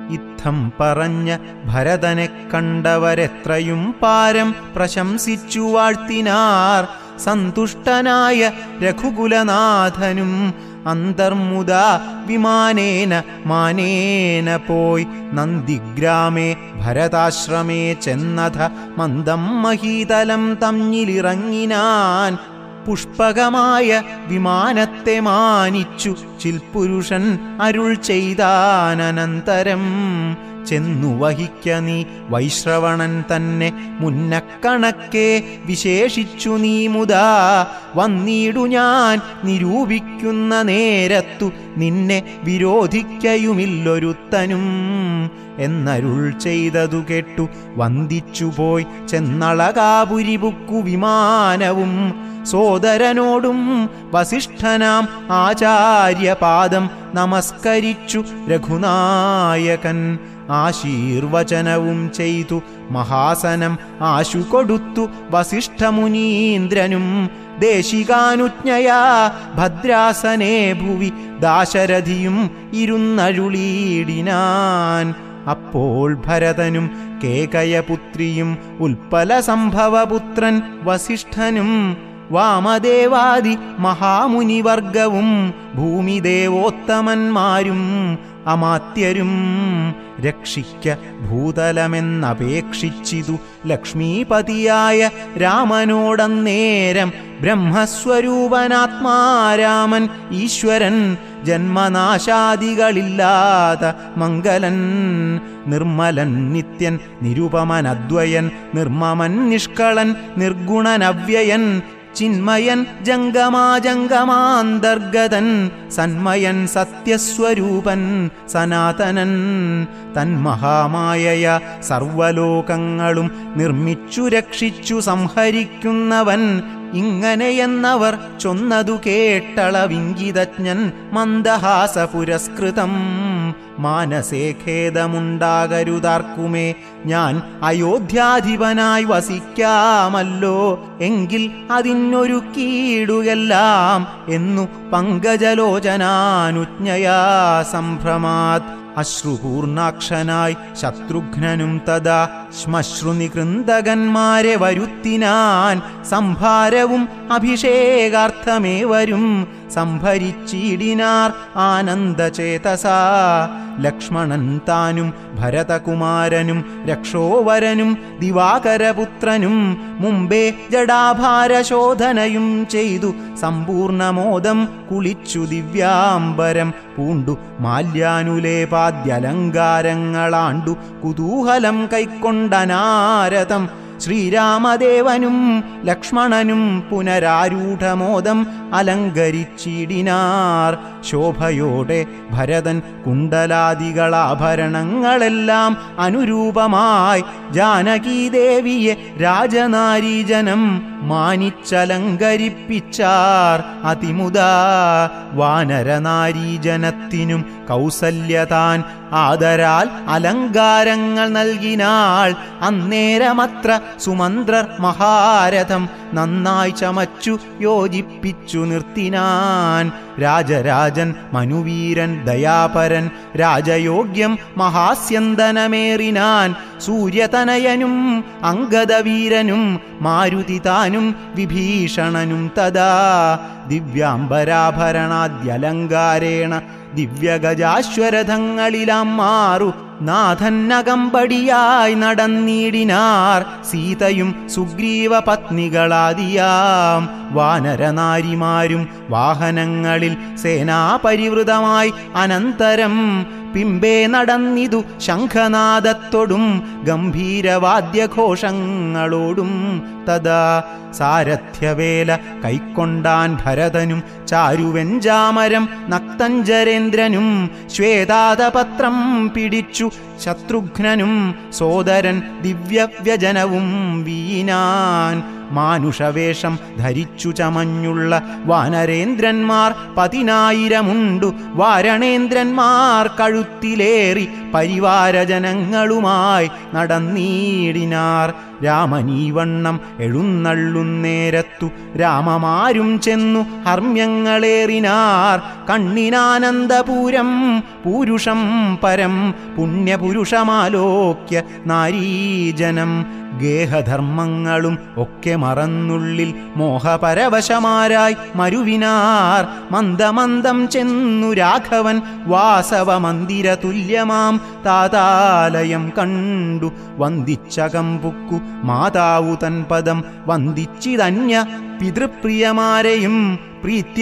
ഇത്തം പറഞ്ഞ ഭരതനെ കണ്ടവരെത്രയും പാരം പ്രശംസിച്ചു വാഴ്ത്തിനാർ സന്തുഷ്ടനായ രഘുകുലനാഥനും അന്തർമുദ വിമാനേന മാനേന പോയി നന്ദിഗ്രാമേ ഭരതാശ്രമേ ചെന്നഥ മന്ദം മഹീതലം തമ്മിലിറങ്ങിനാൻ പുഷ്പകമായ വിമാനത്തെ മാനിച്ചു ചിൽപുരുഷൻ അരുൾ ചെയ്താനന്തരം ചെന്നു വഹിക്ക നീ വൈശ്രവണൻ തന്നെ മുന്നക്കണക്കെ വിശേഷിച്ചു നീ മുതാ വന്നിടു ഞാൻ നിരൂപിക്കുന്ന നേരത്തു നിന്നെ വിരോധിക്കയുമില്ലൊരുത്തനും എന്നരുൾ ചെയ്തതു കേട്ടു വന്ദിച്ചുപോയി ചെന്നളകാപുരിപുക്കു വിമാനവും സോദരനോടും വസിഷ്ഠനാം ആചാര്യപാദം നമസ്കരിച്ചു രഘുനായകൻ ആശീർവചനവും ചെയ്തു മഹാസനം ആശു കൊടുത്തു വസിഷ്ഠമുനീന്ദ്രനും ദേശികാനുജ്ഞയാ ഭദ്രാസനേ ഭുവി ദാശരഥിയും ഇരുന്നരുളീടിനാൻ അപ്പോൾ ഭരതനും കേകയപുത്രിയും ഉൽപ്പല സംഭവപുത്രൻ വസിഷ്ഠനും വാമദേവാദി മഹാമുനിവർഗവും ഭൂമിദേവോത്തമന്മാരും അമാത്യരും രക്ഷിക്ക ഭൂതലമെന്നപേക്ഷിച്ചിതു ലക്ഷ്മീപതിയായ രാമനോടന്നേരം ബ്രഹ്മസ്വരൂപനാത്മാരാമൻ ഈശ്വരൻ ജന്മനാശാദികളില്ലാത്ത മംഗലൻ നിർമ്മലൻ നിത്യൻ നിരുപമനദ്വയൻ നിർമ്മമൻ നിഷ്കളൻ നിർഗുണനവ്യയൻ ചിന്മയൻ ജംഗമാജംഗമാന്തർഗതൻ സന്മയൻ സത്യസ്വരൂപൻ സനാതനൻ തന്മഹാമായ സർവലോകങ്ങളും നിർമ്മിച്ചു രക്ഷിച്ചു സംഹരിക്കുന്നവൻ ഇങ്ങനെയെന്നവർ ചൊന്നതു കേട്ടളവിംഗിതജ്ഞൻ മന്ദഹാസ പുരസ്കൃതം മാനസേ ഖേദമുണ്ടാകരുതാർക്കുമേ ഞാൻ അയോധ്യാധിപനായി വസിക്കാമല്ലോ എങ്കിൽ അതിനൊരു കീടുകെല്ലാം എന്നു പങ്കജലോചനാനുജ്ഞയാ സംഭ്രമാത് അശ്രുപൂർണാക്ഷനായി ശത്രുഘ്നനും തഥാ ശ്മശ്രുനികൃന്ദകന്മാരെ വരുത്തിനാൻ സംഭാരവും അഭിഷേകാർത്ഥമേ വരും സംഭരിച്ചിടിനാർ ആനന്ദചേതസാ ലക്ഷ്മണൻ താനും ഭരതകുമാരനും രക്ഷോവരനും ദിവാകരപുത്രനും മുമ്പേ ജഡാഭാരശോധനയും ചെയ്തു സമ്പൂർണമോദം കുളിച്ചു ദിവ്യാംബരം പൂണ്ടു മാല്യാനുലേപാദ്യലങ്കാരങ്ങളാണ്ടു കുതൂഹലം കൈക്കൊണ്ടനാരതം ശ്രീരാമദേവനും ലക്ഷ്മണനും പുനരാരൂഢമോദം അലങ്കരിച്ചിടിനാർ ശോഭയോടെ ഭരതൻ കുണ്ടലാദികളാഭരണങ്ങളെല്ലാം അനുരൂപമായി ജാനകീദേവിയെ രാജനാരീജനം മാനിച്ചലങ്കരിപ്പിച്ചാർ അതിമുതാ വാനരനാരീജനത്തിനും കൗസല്യതാൻ ആദരാൽ അലങ്കാരങ്ങൾ നൽകിനാൾ അന്നേരമത്ര സുമന്ത്രർ മഹാരഥം നന്നായി ചമച്ചു യോജിപ്പിച്ചു നിർത്തിനാൻ രാജരാജൻ മനുവീരൻ ദയാപരൻ രാജയോഗ്യം മഹാസ്യന്തനമേറിനാൻ സൂര്യതനയനും അങ്കദവീരനും മാരുതിതാനും വിഭീഷണനും തഥാ ദിവ്യാംബരാഭരണാദ്യലങ്കാരേണ ദിവ്യഗജാശ്വരഥങ്ങളിലാം മാറു നാഥന്നകമ്പടിയായി നടന്നിടിനാർ സീതയും സുഗ്രീവ പത്നികളാദിയാം വാനരനാരിമാരും വാഹനങ്ങളിൽ സേനാപരിവൃതമായി അനന്തരം പിമ്പേ നടന്നിതു ശംഖനാദത്തോടും ഗംഭീരവാദ്യഘോഷങ്ങളോടും തഥാ സാരഥ്യവേല കൈക്കൊണ്ടാൻ ഭരതനും ചാരുവെഞ്ചാമരം നക്തഞ്ചരേന്ദ്രനും ശ്വേതാതപത്രം പിടിച്ചു ശത്രുഘ്നനും സോദരൻ ദിവ്യവ്യജനവും വീനാൻ മാനുഷവേഷം ധരിച്ചു ചമഞ്ഞുള്ള വാനരേന്ദ്രന്മാർ പതിനായിരമുണ്ടു വാരണേന്ദ്രന്മാർ കഴുത്തിലേറി പരിവാരജനങ്ങളുമായി നടന്നീടിനാർ രാമനീവണ്ണം എഴുന്നള്ളുന്നേരത്തു രാമമാരും ചെന്നു ഹർമ്യങ്ങളേറിനാർ കണ്ണിനാനന്ദപൂരം പൂരുഷം പരം പുണ്യപുരുഷമാലോക്യ നാരീജനം ഗേഹധർമ്മങ്ങളും ഒക്കെ മറന്നുള്ളിൽ മോഹപരവശമാരായി മരുവിനാർ മന്ദമന്ദം ചെന്നു രാഘവൻ വാസവ മന്ദിര തുല്യമാം താതാലയം കണ്ടു വന്ദിച്ചകം പുക്കു മാതാവു തൻ പദം വന്ദിച്ചിതന്യ പിതൃപ്രിയമാരെയും പ്രീത്യ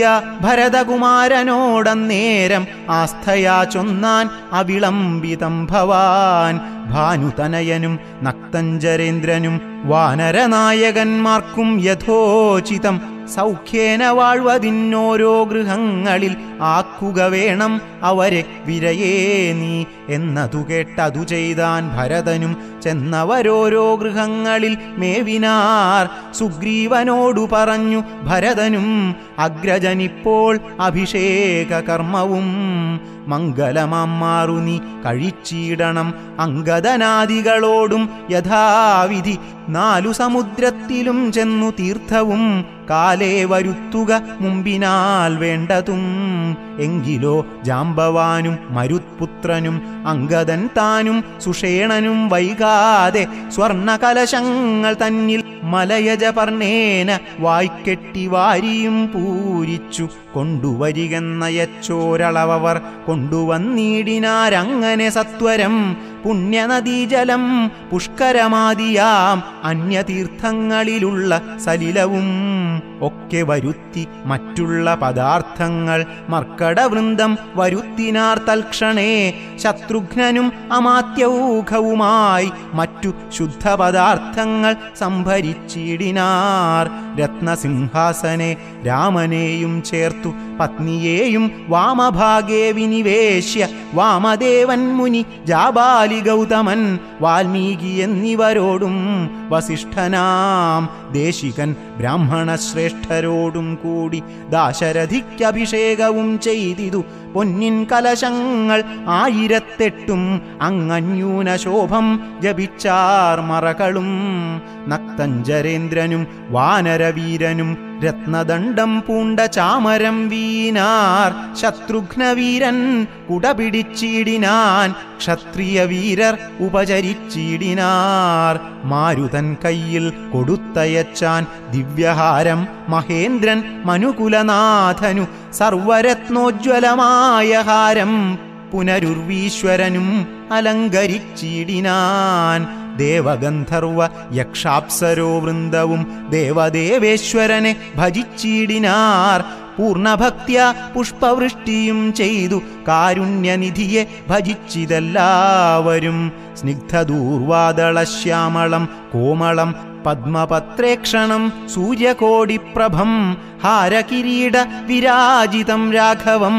ഭരതകുമാരനോടന്നേരം ആസ്ഥയാ ചൊന്നാൻ അവിളംബിതം ഭവാൻ ഭാനുതനയനും നക്തഞ്ചരേന്ദ്രനും വാനരനായകന്മാർക്കും യഥോചിതം സൗഖ്യേന വാഴ്വതിന്നോരോ ഗൃഹങ്ങളിൽ ആക്കുക വേണം അവരെ വിരയേ നീ എന്നതു കേട്ടതു ചെയ്താൻ ഭരതനും ചെന്നവരോരോ ഗൃഹങ്ങളിൽ മേവിനാർ സുഗ്രീവനോടു പറഞ്ഞു ഭരതനും അഗ്രജനിപ്പോൾ അഭിഷേക കർമ്മവും മംഗലമാറു നീ കഴിച്ചിടണം അങ്കദനാദികളോടും യഥാവിധി നാലു സമുദ്രത്തിലും ചെന്നു തീർത്ഥവും കാലേ വരുത്തുക മുമ്പിനാൽ വേണ്ടതും എങ്കിലോ ജാമ്പവാനും മരുത്പുത്രനും അങ്കദൻ താനും സുഷേണനും വൈകാതെ സ്വർണകലശങ്ങൾ തന്നിൽ മലയജപർണേന വായ്ക്കെട്ടി വാരിയും പൂരിച്ചു കൊണ്ടുവരികെന്നയച്ചോരളവർ കൊണ്ടുവന്നിടിനാരങ്ങനെ സത്വരം പുണ്യനദീജലം പുഷ്കരമാദിയാം അന്യതീർത്ഥങ്ങളിലുള്ള സലിലവും ഒക്കെ വരുത്തി മറ്റുള്ള പദാർത്ഥങ്ങൾ മർക്കടവൃന്ദം വരുത്തിനാർ തൽക്ഷണേ ശത്രുഘ്നനും അമാത്യൗഘവുമായി മറ്റു ശുദ്ധപദാർത്ഥങ്ങൾ സംഭരിച്ചിടിനാർ രത്നസിംഹാസനെ രാമനെയും ചേർത്തു പത്നിയെയും വാമഭാഗേ വിനിവേശ്യ വാമദേവൻ മുനി ജാബാലി ഗൗതമൻ വാൽമീകി എന്നിവരോടും വസിഷ്ഠനാം ദേശികൻ ബ്രാഹ്മണ ശ്രേഷ്ഠരോടും കൂടി ദാശരഥിക്കഭിഷേകവും ചെയ്തിതു പൊന്നിൻ കലശങ്ങൾ ആയിരത്തെട്ടും അങ്ങന്യൂന ശോഭം ജപിച്ചാർ മറകളും നക്തഞ്ചരേന്ദ്രനും വാനരവീരനും രത്നദണ്ഡം പൂണ്ട ചാമരം വീനാർ ശത്രുഘ്നവീരൻ കുടപിടിച്ചിടിനാൻ ക്ഷത്രിയ വീരർ ഉപചരിച്ചിടിനാർ മാരുതൻ കയ്യിൽ കൊടുത്തയച്ചാൻ ദിവ്യഹാരം മഹേന്ദ്രൻ മനുകുലനാഥനു സർവരത്നോജ്വലമായ ഹാരം പുനരുർവീശ്വരനും അലങ്കരിച്ചിടിനാൻ ദേവഗന്ധർവ യക്ഷാപ്സരോ വൃന്ദവും ദേവദേവേശ്വരനെ ഭജിച്ചിടിനാർ പൂർണ്ണഭക്ത്യ പുഷ്പവൃഷ്ടിയും ചെയ്തു കാരുണ്യനിധിയെ ഭജിച്ചിതെല്ലാവരും സ്നിഗ്ധദൂർവാദളശ്യാമളം കോമളം പത്മപത്രേക്ഷണം സൂര്യകോടിപ്രഭം ഹാരകിരീട വിരാജിതം രാഘവം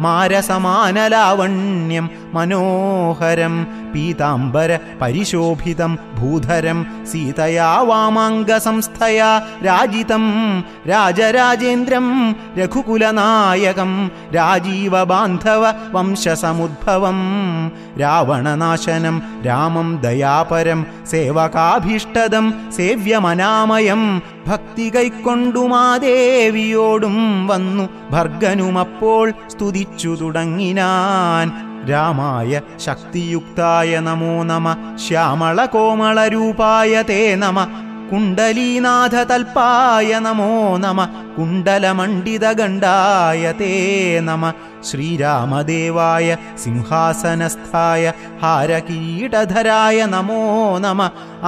മാരസമാനലാവണ്യം മനോഹരം പീതാംബര പരിശോഭിതം ഭൂധരം സീതയാ വാമാംഗസംസ്ഥയാ രാജിതം രാജരാജേന്ദ്രം രഘുകുലനായകം രാജീവബാന്ധവ വംശസമുദ്ഭവം രാവണനാശനം രാമം ദയാപരം സേവകാഭീഷ്ടദം സേവ്യമനാമയം ഭക്തി കൈക്കൊണ്ടുമാദേവിയോടും വന്നു ഭർഗനുമപ്പോൾ സ്തുതിച്ചു തുടങ്ങിനാൻ രാമായ ശക്തിയുക്തായ നമോ നമ ശ്യാമള കോമളരൂപായ തേ നമ കുണ്ടലീനാഥ തൽപ്പായ നമോ നമ കുണ്ടലമണ്ഡിതഗണ്ഡായ തേ നമ ശ്രീരാമദേവായ സിംഹാസനസ്ഥായ ഹാരകിരീടധരായ നമോ നമ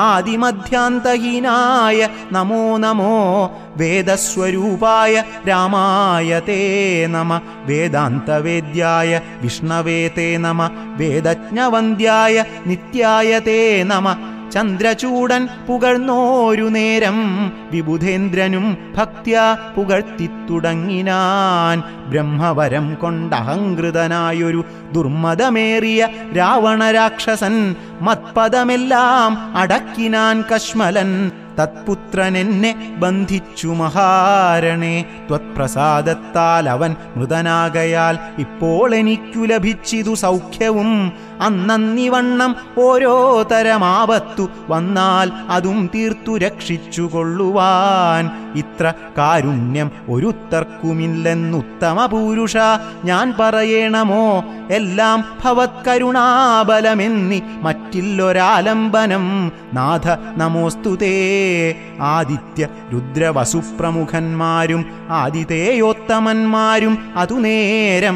ആദിമധ്യാന്തഹീനായ നമോ നമോ വേദസ്വരൂപായ രാമായ തേ നമ വേദാന്തവേദ്യായ വിഷ്ണവേ തേ നമ വേദജ്ഞവന്ദ്യായ നിത്യായ തേ നമ ചന്ദ്രചൂടൻ പുകഴ്ന്നോരു നേരം വിബുധേന്ദ്രനും ഭക്ത്യാ പുകഴ്ത്തിത്തുടങ്ങിനാൻ ബ്രഹ്മവരം കൊണ്ടഹങ്കൃതനായൊരു ദുർമതമേറിയ രാവണരാക്ഷസൻ മത്പദമെല്ലാം അടക്കിനാൻ കശ്മലൻ തത്പുത്രൻ എന്നെ ബന്ധിച്ചു മഹാരണേ ത്വത്പ്രസാദത്താൽ അവൻ മൃതനാകയാൽ ഇപ്പോൾ എനിക്കു ലഭിച്ചിതു സൗഖ്യവും അന്നന്നിവണ്ണം ഓരോ തരമാപത്തു വന്നാൽ അതും തീർത്തു രക്ഷിച്ചു കൊള്ളുവാൻ ഇത്ര കാരുണ്യം ഒരുത്തർക്കുമില്ലെന്നുത്തമ പുരുഷ ഞാൻ പറയണമോ എല്ലാം ഭവത്കരുണാബലമെന്നി മറ്റില്ലൊരാലംബനം നാഥ നമോസ്തുതേ ആദിത്യ രുദ്രവസുപ്രമുഖന്മാരും ആദിതേയോത്തമന്മാരും അതുനേരം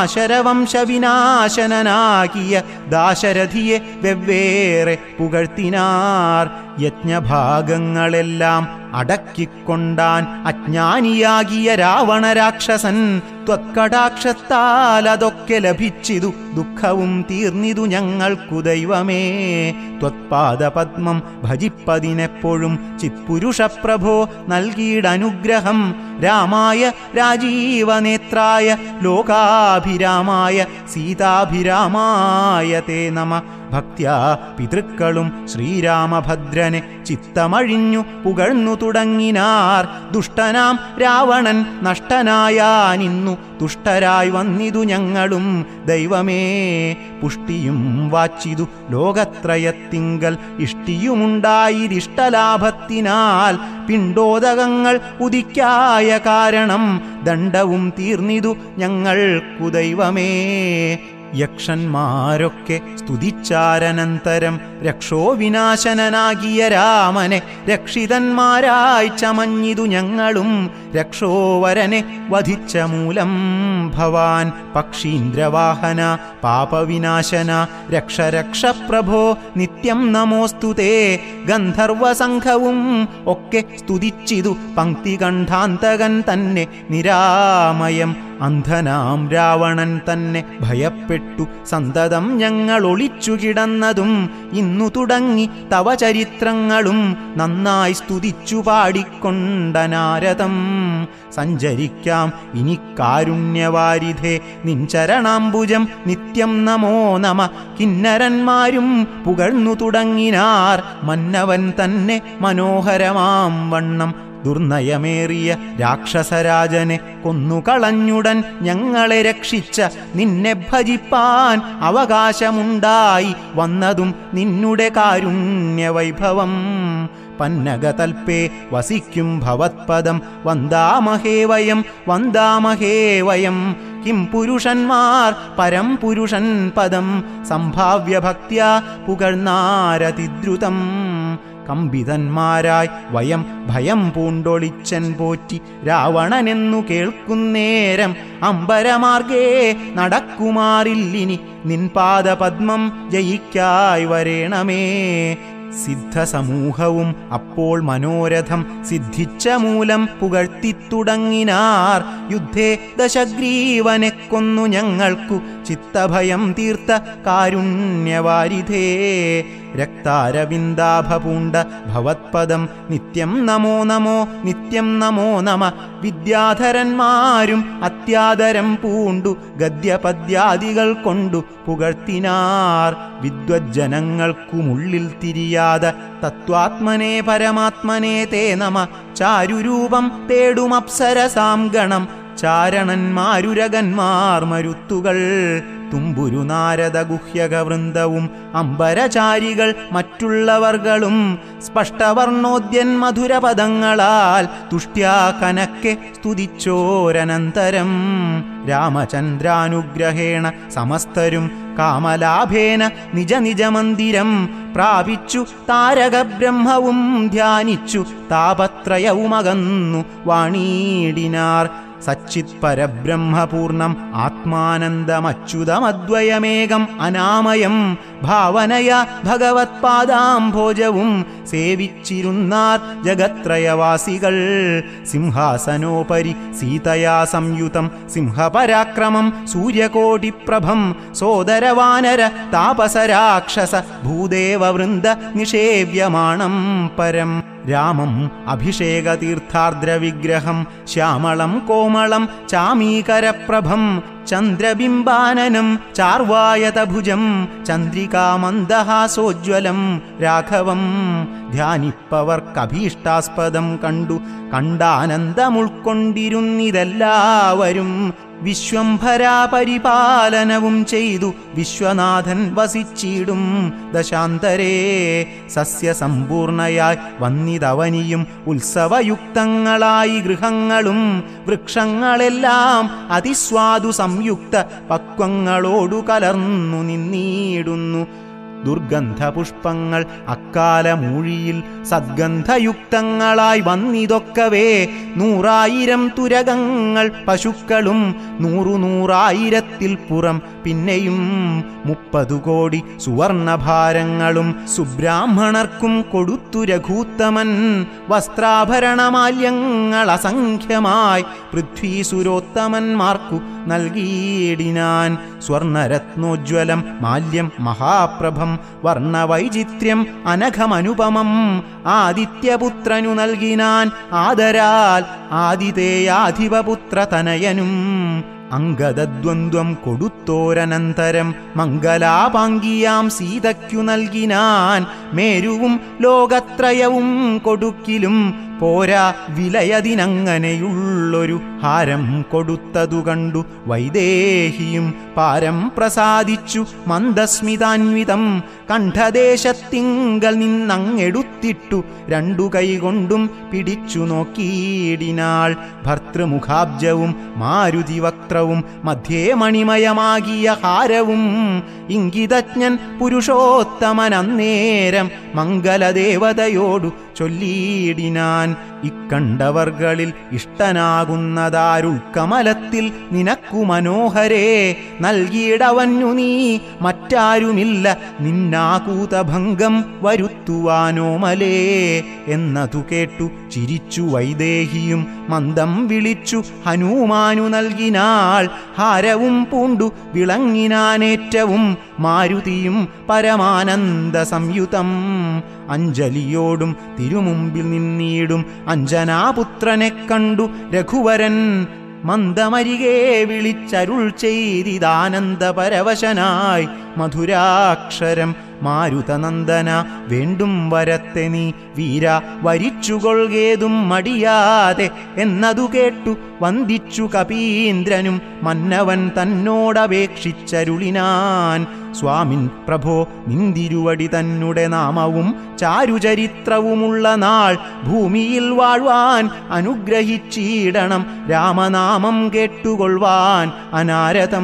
ആശരവംശവിനാശനനാകിയ ദാശരഥിയെ വെവ്വേറെ പുകഴ്ത്തിനാർ യജ്ഞഭാഗങ്ങളെല്ലാം അടക്കിക്കൊണ്ടാൻ അജ്ഞാനിയാകിയ രാവണരാക്ഷസൻ ത്വത്കടാക്ഷത്താൽ അതൊക്കെ ലഭിച്ചിതു ദുഃഖവും തീർന്നിതു ഞങ്ങൾക്കു ദൈവമേ ത്വത്പാദപത്മം ഭജിപ്പതിനെപ്പോഴും ചിത്പുരുഷപ്രഭോ നൽകിയിടനുഗ്രഹം രാമായ രാജീവനേത്രായ ലോകാഭിരാമായ സീതാഭിരാമായ തേ നമ ഭക്ത്യാ പിതൃക്കളും ശ്രീരാമഭദ്രനെ ചിത്തമഴിഞ്ഞു പുകഴ്ന്നു തുടങ്ങിനാർ ദുഷ്ടനാം രാവണൻ നഷ്ടനായാനിന്നു തുഷ്ടരായി വന്നിതു ഞങ്ങളും ദൈവമേ പുഷ്ടിയും വാച്ചിതു ലോകത്രയത്തിങ്കൽ ഇഷ്ടിയുമുണ്ടായിരിഷ്ടലാഭത്തിനാൽ പിണ്ടോദകങ്ങൾ ഉദിക്കായ കാരണം ദണ്ഡവും തീർന്നിതു ഞങ്ങൾക്കു ദൈവമേ യക്ഷന്മാരൊക്കെ സ്തുതിച്ചാരനന്തരം രക്ഷോ വിനാശനനാകിയ രാമനെ രക്ഷിതന്മാരായി ചമഞ്ഞിതു ഞങ്ങളും രക്ഷോവരനെ വധിച്ച മൂലം ഭവാൻ പക്ഷീന്ദ്രവാഹന പാപവിനാശന രക്ഷ രക്ഷ പ്രഭോ നിത്യം നമോസ്തുതേ ഗന്ധർവസംഘവും ഒക്കെ സ്തുതിച്ചിതു പങ്ക്തികണ്ഠാന്തകൻ തന്നെ നിരാമയം അന്ധനാം രാവണൻ തന്നെ ഭയപ്പെട്ടു സന്തതം ഞങ്ങൾ ഒളിച്ചു കിടന്നതും ഇന്നു തുടങ്ങി തവ ചരിത്രങ്ങളും നന്നായി സ്തുതിച്ചു പാടിക്കൊണ്ട നാരദം സഞ്ചരിക്കാം ഇനി കാരുണ്യവാരിധേ നിൻചരണാംബുജം നിത്യം നമോ നമ കിന്നരന്മാരും പുകഴ്ന്നു തുടങ്ങിനാർ മന്നവൻ തന്നെ മനോഹരമാം വണ്ണം ദുർനയമേറിയ രാക്ഷസരാജനെ കൊന്നുകളഞ്ഞുടൻ ഞങ്ങളെ രക്ഷിച്ച നിന്നെ ഭജിപ്പാൻ അവകാശമുണ്ടായി വന്നതും നിന്നുടെ കാരുണ്യവൈഭവം പന്നഗതൽപേ വസിക്കും ഭവത്പദം വന്ദാമഹേ വയം വന്ദാമഹേ വയം കിം പുരുഷന്മാർ പരം പുരുഷൻ പദം സംഭാവ്യഭക്ത്യാ പുകഴ്ന്നാരതിദ്രുതം കമ്പിതന്മാരായി വയം ഭയം പൂണ്ടൊളിച്ചൻ പോറ്റി രാവണനെന്നു കേൾക്കുന്നേരം അമ്പരമാർഗേ നടക്കുമാറില്ലിനി നിൻ പാദപത്മം ജയിക്കായി വരേണമേ സിദ്ധസമൂഹവും അപ്പോൾ മനോരഥം സിദ്ധിച്ച മൂലം പുകഴ്ത്തിത്തുടങ്ങിനാർ യുദ്ധേ ദശഗ്രീവനെ കൊന്നു ഞങ്ങൾക്കു ചിത്തഭയം തീർത്ത കാരുണ്യവാരിധേ രക്താരവിന്ദാഭപൂണ്ട ഭവത്പദം നിത്യം നമോ നമോ നിത്യം നമോ നമ വിദ്യാധരന്മാരും അത്യാദരം പൂണ്ടു ഗദ്യപദ്യാദികൾ കൊണ്ടു പുകഴ്ത്തിനാർ വിദ്വജ്ജനങ്ങൾക്കുമുള്ളിൽ തിരിയാതെ തത്വാത്മനെ പരമാത്മനെ തേ നമ ചാരുരൂപം തേടുമപ്സരസാം ഗണം ചാരണന്മാരുരകന്മാർ മരുത്തുകൾ തുമ്പുരു നാരദ ഗുഹ്യക വൃന്ദവും അമ്പരചാരികൾ മറ്റുള്ളവർകളും സ്പഷ്ടവർണോദ്യൻ മധുരപദങ്ങളാൽ തുഷ്ട്യാ കനക്കെ സ്തുതിച്ചോരനന്തരം രാമചന്ദ്രാനുഗ്രഹേണ സമസ്തരും കാമലാഭേന നിജ നിജമന്ദിരം പ്രാപിച്ചു താരകബ്രഹ്മവും ധ്യാനിച്ചു താപത്രയവുമകന്നു വാണീടിനാർ സച്ചിത് പരബ്രഹ്മപൂർണം ആത്മാനന്ദമച്യുതമദ്വയമേകം അനാമയം ഭാവനയ ഭഗവത്പാദാംഭോജവും സേവിച്ചിരുന്നാർ ജഗത്രയവാസികൾ സിംഹാസനോപരി സീതയാ സംയുതം സിംഹപരാക്രമം സൂര്യകോടിപ്രഭം സോദരവാനര താപസരാക്ഷസ ഭൂദേവവൃന്ദ നിഷേവ്യമാണം പരം രാമം അഭിഷേകതീർത്ഥാർദ്രവിഗ്രഹം ശ്യാമളം കോമളം ചാമീകരപ്രഭം ചന്ദ്രബിംബാനനം ചാർവായതഭുജം ചന്ദ്രികാമന്ദഹാസോജ്വലം രാഘവം ധ്യാനിപ്പവർക്കഭീഷ്ടാസ്പദം കണ്ടു കണ്ടാനന്ദമുൾക്കൊണ്ടിരുന്നിതെല്ലാവരും വിശ്വംഭരാ പരിപാലനവും ചെയ്തു വിശ്വനാഥൻ വസിച്ചിടും ദശാന്തരേ സസ്യസമ്പൂർണയായി വന്നിതവനിയും ഉത്സവയുക്തങ്ങളായി ഗൃഹങ്ങളും വൃക്ഷങ്ങളെല്ലാം അതിസ്വാദു സംയുക്ത പക്വങ്ങളോടു കലർന്നു നിന്നിടുന്നു ദുർഗന്ധപുഷ്പങ്ങൾ അക്കാലമൂഴിയിൽ സദ്ഗന്ധയുക്തങ്ങളായി വന്നിതൊക്കവേ നൂറായിരം തുരകങ്ങൾ പശുക്കളും നൂറു നൂറായിരത്തിൽ പുറം പിന്നെയും മുപ്പതു കോടി സുവർണഭാരങ്ങളും സുബ്രാഹ്മണർക്കും കൊടുത്തു രഘൂത്തമൻ വസ്ത്രാഭരണമാല്യങ്ങൾ അസംഖ്യമായി പൃഥ്വീസുരോത്തമന്മാർക്കു നൽകിയിടിനാൻ സ്വർണരത്നോജ്വലം മാല്യം മഹാപ്രഭം വർണ്ണവൈചിത്ര്യം അനഘമനുപമം ആദിത്യപുത്രനു നൽകിനാൻ ആദരാൽ ആദിതേയാധിപപുത്ര തനയനും അംഗദദ്വന്ദ്വം കൊടുത്തോരനന്തരം മംഗലാപാങ്കിയാം സീതയ്ക്കു നൽകിനാൻ മേരുവും ലോകത്രയവും കൊടുക്കിലും പോരാ വിലയതിനങ്ങനെയുള്ളൊരു ഹാരം കൊടുത്തതു കണ്ടു വൈദേഹിയും പാരം പ്രസാദിച്ചു മന്ദസ്മിതാന്വിതം കണ്ഠദേശത്തിങ്കൽ നിന്നങ്ങെടുത്തിട്ടു രണ്ടു കൈകൊണ്ടും പിടിച്ചു നോക്കിയിടിനാൾ ഭർത്തൃമുഖാബ്ജവും മാരുതിവക്ത്രവും മധ്യേ മണിമയമാകിയ ഹാരവും ഇംഗിതജ്ഞൻ പുരുഷോത്തമൻ അന്നേരം മംഗലദേവതയോടു ചൊല്ലിയിടിനാൻ ഇക്കണ്ടവർകളിൽ ഇഷ്ടനാകുന്നതാരുൾക്കമലത്തിൽ നിനക്കു മനോഹരേ നൽകിയിടവന്നു നീ മറ്റാരുമില്ല നിന്നാകൂതഭംഗം വരുത്തുവാനോമലേ എന്നതു കേട്ടു ചിരിച്ചു വൈദേഹിയും മന്ദം വിളിച്ചു ഹനുമാനു നൽകിനാൾ ഹാരവും പൂണ്ടു വിളങ്ങിനാനേറ്റവും മാരുതിയും പരമാനന്ദ സംയുതം അഞ്ജലിയോടും തിരുമുമ്പിൽ നിന്നീടും അഞ്ജനാപുത്രനെ കണ്ടു രഘുവരൻ മന്ദമരികെ വിളിച്ചരുൾ ചെയ്തിതാനന്ദ പരവശനായി മധുരാക്ഷരം മാരുതനന്ദന വേണ്ടും വരത്തെ നീ വീര വരിച്ചുകൊള്ളുകേതും മടിയാതെ എന്നതു കേട്ടു വന്ദിച്ചു കപീന്ദ്രനും മന്നവൻ തന്നോടപേക്ഷിച്ചരുളിനാൻ സ്വാമിൻ പ്രഭോ നിന്തിരുവടി തന്നുടെ നാമവും ചാരുചരിത്രവുമുള്ള നാൾ ഭൂമിയിൽ വാഴ്വാൻ അനുഗ്രഹിച്ചിടണം രാമനാമം കേട്ടുകൊള്ളുവാൻ അനാരതം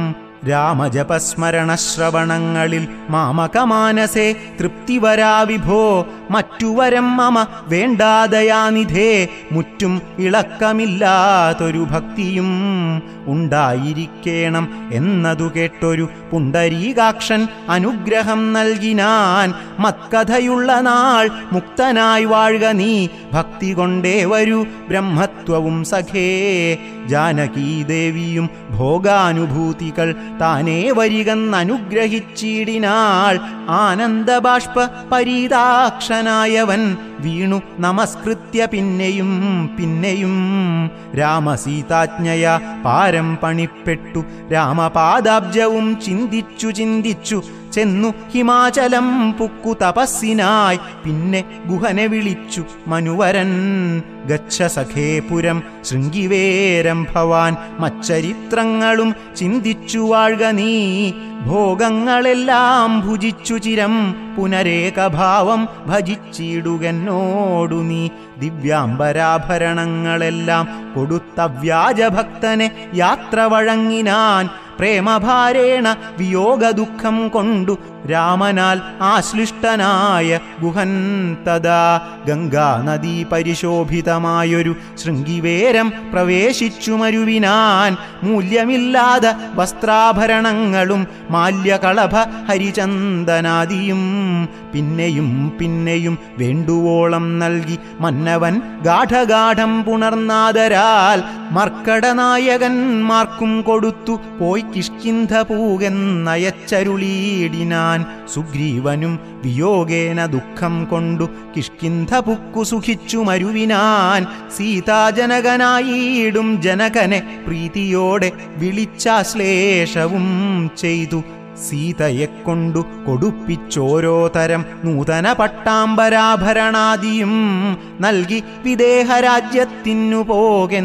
രാമജപസ്മരണശ്രവണങ്ങളിൽ മാമകമാനസേ തൃപ്തി വരാ വിഭോ മറ്റുവരം മമ വേണ്ടാതയാനിധേ മുറ്റും ഇളക്കമില്ലാത്തൊരു ഭക്തിയും ഉണ്ടായിരിക്കേണം എന്നതു കേട്ടൊരു പുണ്ടരീകാക്ഷൻ അനുഗ്രഹം നൽകിനാൻ മത്കഥയുള്ള നാൾ മുക്തനായി വാഴുക നീ ഭക്തി കൊണ്ടേ വരൂ ബ്രഹ്മത്വവും സഖേ ജാനകീദേവിയും ഭോഗാനുഭൂതികൾ താനേ വരികന്നനുഗ്രഹിച്ചിടിനാൾ ആനന്ദബാഷ്പ പരീതാക്ഷനായവൻ വീണു നമസ്കൃത്യ പിന്നെയും പിന്നെയും രാമസീതാജ്ഞയ പാരം പണിപ്പെട്ടു രാമപാദാബ്ജവും ചിന്തിച്ചു ചിന്തിച്ചു ചെന്നു ഹിമാചലം പുക്കു തപസ്സിനായി പിന്നെ ഗുഹനെ വിളിച്ചു മനുവരൻ ഗച്ഛ സഖേപുരം ശൃംഗിവേരം ഭവാൻ മച്ചരിത്രങ്ങളും ചിന്തിച്ചു വാഴ്ക നീ ഭോഗങ്ങളെല്ലാം ഭുജിച്ചു ചിരം പുനരേകഭാവം ഭജിച്ചിടുകന്നോടു നീ ദിവ്യാംബരാഭരണങ്ങളെല്ലാം കൊടുത്ത വ്യാജഭക്തനെ യാത്ര വഴങ്ങിനാൻ പ്രേമഭാരേണ വിയോഗ ദുഃഖം കൊണ്ടു രാമനാൽ ആശ്ലിഷ്ടനായ ഗുഹൻ തഥാ ഗംഗാനദീ പരിശോഭിതമായൊരു ശൃംഗിവേരം പ്രവേശിച്ചു മരുവിനാൻ മൂല്യമില്ലാതെ വസ്ത്രാഭരണങ്ങളും മാല്യകളഭ ഹരിചന്ദനാദിയും പിന്നെയും പിന്നെയും വേണ്ടുവോളം നൽകി മന്നവൻ ഗാഠഗാഠം പുണർനാദരാൽ മർക്കടനായകന്മാർക്കും കൊടുത്തു പോയി കിഷ്കിന്ധ പൂകെന്നയച്ചരുളീടിനാൻ സുഗ്രീവനും വിയോഗേന ദുഃഖം കൊണ്ടു കിഷ്കിന്ധ പുക്കു സുഖിച്ചു മരുവിനാൻ സീതാജനകനായിടും ജനകനെ പ്രീതിയോടെ വിളിച്ചാശ്ലേഷവും ചെയ്തു സീതയെക്കൊണ്ടു കൊടുപ്പിച്ചോരോ തരം നൂതന പട്ടാമ്പരാഭരണാദിയും നൽകി വിദേഹരാജ്യത്തിനു പോകെന്നു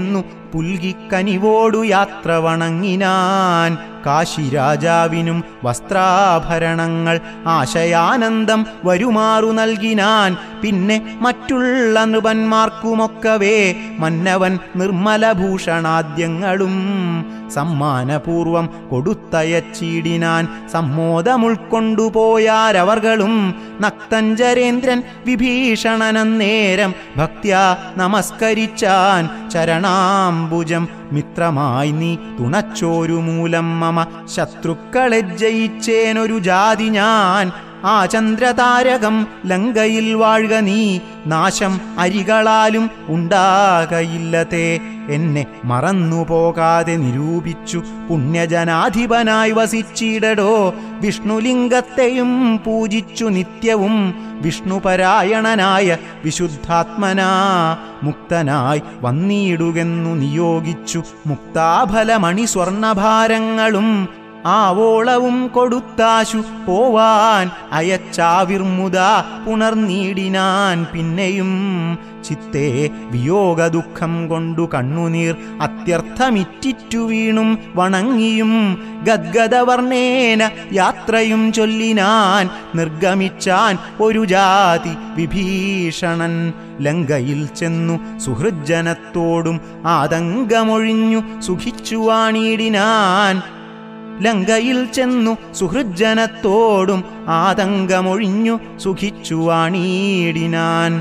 പുൽകിക്കനിവോടു യാത്ര വണങ്ങിനാൻ കാശിരാജാവിനും വസ്ത്രാഭരണങ്ങൾ ആശയാനന്ദം വരുമാറു നൽകിനാൻ പിന്നെ മറ്റുള്ള നൃപന്മാർക്കുമൊക്കവേ മന്നവൻ നിർമ്മലഭൂഷണാദ്യങ്ങളും സമ്മാനപൂർവം കൊടുത്തയച്ചിടിനാൻ സമ്മോദമുൾക്കൊണ്ടുപോയാരവർകളും നക്തഞ്ചരേന്ദ്രൻ വിഭീഷണനന്നേരം ഭക്ത്യാ നമസ്കരിച്ചാൻ ചരണാംബുജം മിത്രമായി നീ തുണച്ചോരു മൂലം മമ ശത്രുക്കളെ ജയിച്ചേനൊരു ജാതി ഞാൻ ആ ചന്ദ്രതാരകം ലങ്കയിൽ വാഴുക നീ നാശം അരികളാലും ഉണ്ടാകയില്ലതേ എന്നെ മറന്നുപോകാതെ നിരൂപിച്ചു പുണ്യജനാധിപനായി വസിച്ചിടടോ വിഷ്ണുലിംഗത്തെയും പൂജിച്ചു നിത്യവും വിഷ്ണുപരായണനായ വിശുദ്ധാത്മനാ മുക്തനായി വന്നിടുകെന്നു നിയോഗിച്ചു മുക്താഫലമണി സ്വർണഭാരങ്ങളും ആവോളവും കൊടുത്താശു പോവാൻ അയച്ചാവിർമുത പുണർനീടിനാൻ പിന്നെയും ചിത്തേ വിയോഗ ദുഃഖം കൊണ്ടു കണ്ണുനീർ അത്യർത്ഥമിറ്റിറ്റു വീണും വണങ്ങിയും ഗദ്ഗദവർണേന യാത്രയും ചൊല്ലിനാൻ നിർഗമിച്ചാൻ ഒരു ജാതി വിഭീഷണൻ ലങ്കയിൽ ചെന്നു സുഹൃജ്ജനത്തോടും ആതങ്കമൊഴിഞ്ഞു സുഖിച്ചു വാണിടിനാൻ ലങ്കയിൽ ചെന്നു സുഹൃജ്ജനത്തോടും ആതങ്കമൊഴിഞ്ഞു സുഖിച്ചു വാണീടിനാൻ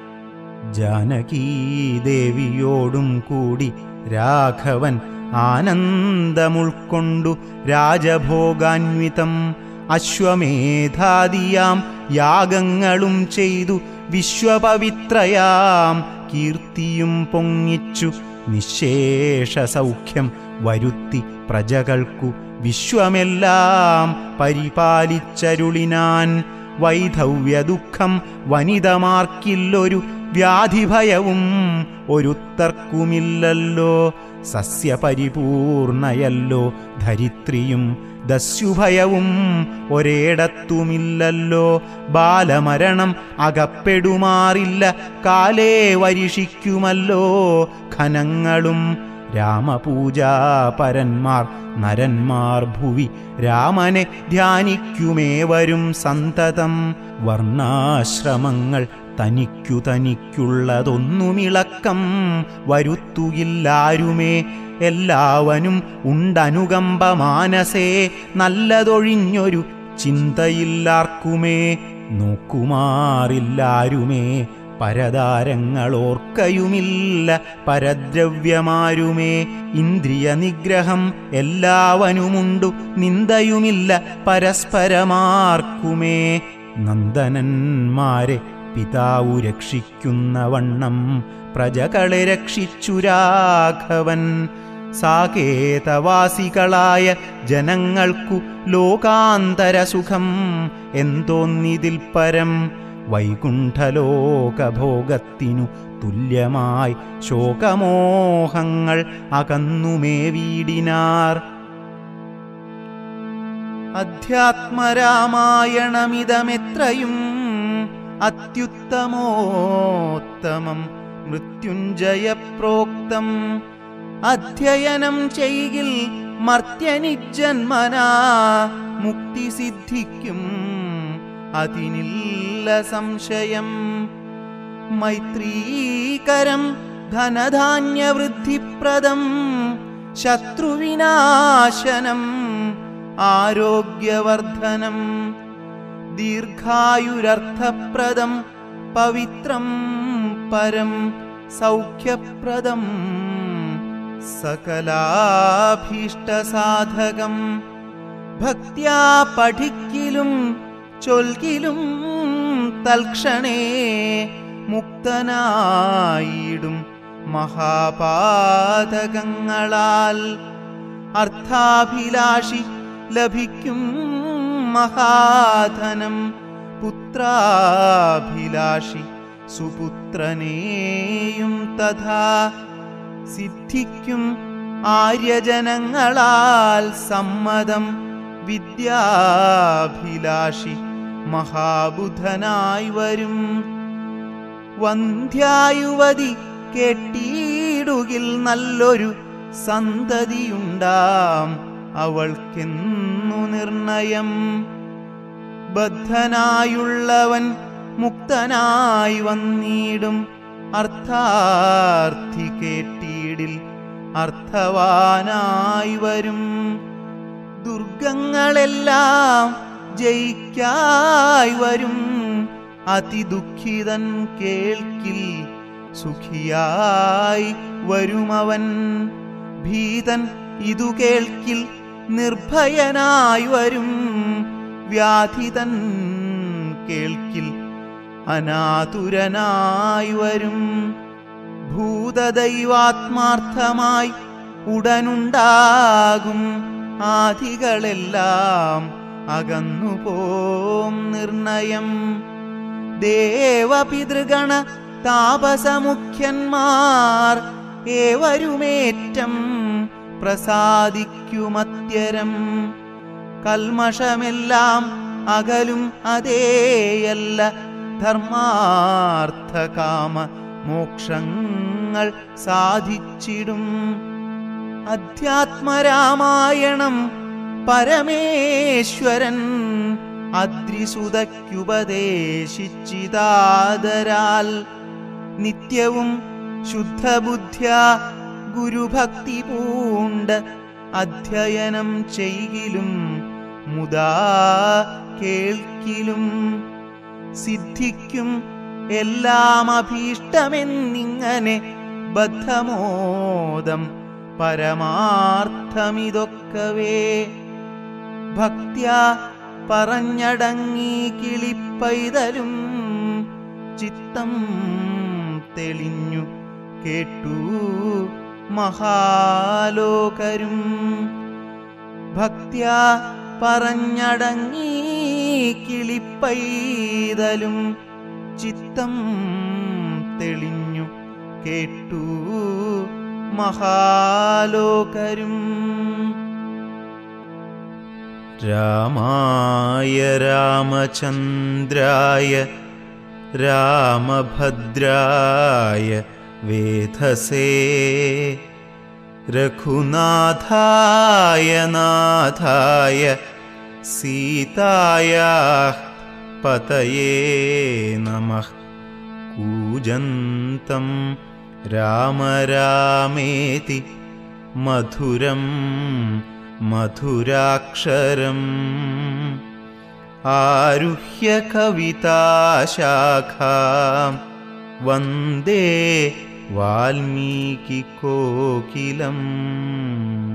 ജാനകീദേവിയോടും കൂടി രാഘവൻ ആനന്ദമുൾക്കൊണ്ടു രാജഭോഗാന്വിതം അശ്വമേധാദിയാം യാഗങ്ങളും ചെയ്തു വിശ്വപവിത്രയാം കീർത്തിയും പൊങ്ങിച്ചു നിശേഷ സൗഖ്യം വരുത്തി പ്രജകൾക്കു വിശ്വമെല്ലാം പരിപാലിച്ചരുളിനാൻ വൈധവ്യ ദുഃഖം വനിതമാർക്കില്ലൊരു വ്യാധിഭയവും ഒരുത്തർക്കുമില്ലല്ലോ സസ്യപരിപൂർണയല്ലോ ധരിത്രിയും ദസ്യുഭയവും ഒരേടത്തുമില്ലല്ലോ ബാലമരണം അകപ്പെടുമാറില്ല കാലേ വരിഷിക്കുമല്ലോ ഖനങ്ങളും രാമപൂജാപരന്മാർ നരന്മാർ ഭുവി രാമനെ ധ്യാനിക്കുമേവരും സന്തതം വർണ്ണാശ്രമങ്ങൾ തനിക്കു തനിക്കുള്ളതൊന്നുമിളക്കം വരുത്തുകില്ലാരുമേ എല്ലാവനും ഉണ്ടനുകമ്പ മാനസേ നല്ലതൊഴിഞ്ഞൊരു ചിന്തയില്ലാർക്കുമേ നോക്കുമാറില്ലാരുമേ പരതാരങ്ങളോർക്കയുമില്ല പരദ്രവ്യമാരുമേ ഇന്ദ്രിയ നിഗ്രഹം എല്ലാവനുമുണ്ടു നിന്ദയുമില്ല പരസ്പരമാർക്കുമേ നന്ദനന്മാരെ പിതാവു രക്ഷിക്കുന്ന വണ്ണം പ്രജകളെ രക്ഷിച്ചു രാഘവൻ സാകേതവാസികളായ ജനങ്ങൾക്കു ലോകാന്തരസുഖം എന്തോന്നിതിൽ പരം വൈകുണ്ഠലോകഭോഗത്തിനു തുല്യമായി ശോകമോഹങ്ങൾ അകന്നുമേ വീടിനാർ അധ്യാത്മരാമായണമിതമെത്രയും അത്യുത്തമോത്തമം മൃത്യുഞ്ജയപ്രോക്തം അധ്യയനം ചെയ്യിൽ മർത്യനിജന്മനാ മുക്തി സിദ്ധിക്കും അതിനില്ല സംശയം മൈത്രീകരം ധനധാന്യവൃദ്ധിപ്രദം ശത്രുവിനാശനം ആരോഗ്യവർദ്ധനം ദീർഘായുരർത്ഥപ്രദം പവിത്രം പരം സൗഖ്യപ്രദം സകലാഭീഷ്ടസാധകം ഭക്ത്യാ പഠിക്കിലും ചൊൽകിലും തൽക്ഷണേ മുക്തനായിടും മഹാപാതകങ്ങളാൽ അർത്ഥാഭിലാഷി ലഭിക്കും മഹാധനം പുത്രാഭിലാഷി സുപുത്രനെയും തഥാ സിദ്ധിക്കും ആര്യജനങ്ങളാൽ സമ്മതം വിദ്യാഭിലാഷി മഹാബുധനായി വരും വന്ധ്യായുവതി കെട്ടിയിടും പിറന്നിടുകിൽ നല്ലൊരു സന്തതിയുണ്ടാം അവൾക്കെന്നു നിർണയം ബദ്ധനായുള്ളവൻ മുക്തനായി വന്നിടും അർത്ഥാർത്ഥി കേട്ടിടിൽ അർത്ഥവാനായി വരും ദുർഗങ്ങളെല്ലാം ജയിക്കായി വരും അതിദുഃഖിതൻ കേൾക്കിൽ സുഖിയായി വരുമവൻ ഭീതൻ ഇതു കേൾക്കിൽ നിർഭയനായി വരും വ്യാധിതൻ കേൾക്കിൽ അനാതുരനായി വരും ഭൂതദൈവാത്മാർത്ഥമായി ഉടനുണ്ടാകും ആധികളെല്ലാം അകന്നുപോം നിർണയം ദേവപിതൃഗണ താപസമുഖ്യന്മാർ ഏവരുമേറ്റം പ്രസാദിക്കുമത്യരം കൽമഷമെല്ലാം അകലും അതേയല്ല ധർമാർത്ഥകാമ മോക്ഷങ്ങൾ സാധിച്ചിടും അധ്യാത്മരാമായണം പരമേശ്വരൻ അദ്രിസുതയ്ക്കുപദേശിച്ചിതാദരാൽ നിത്യവും ശുദ്ധബുദ്ധ്യ ഗുരുഭക്തി പൂണ്ട് അധ്യയനം ചെയ്കിലും മുതാ കേൾക്കിലും സിദ്ധിക്കും എല്ലാം അഭീഷ്ടമെന്നിങ്ങനെ ബദ്ധമോദം പരമാർത്ഥമിതൊക്കവേ ഭക്ത്യ പറഞ്ഞടങ്ങി കിളിപ്പൈതലും ചിത്തം തെളിഞ്ഞു കേട്ടു മഹാലോകരും ഭക്ത്യ പറഞ്ഞടങ്ങി കിളിപ്പൈതലും ചിത്തം തെളിഞ്ഞു കേട്ടു മഹാലോകരും രാമായ രാമചന്ദ്രായ രാമഭദ്രായ വേധസേ രഘുനാഥായ നാഥായ സീതായാ പതയേ നമഃ കൂജന്തം രാമ രാമേതി മധുരം മധുരാക്ഷരം ആരുഹ്യ കവിതാശാഖാം വന്ദേ വാൽമീകി കോകിലം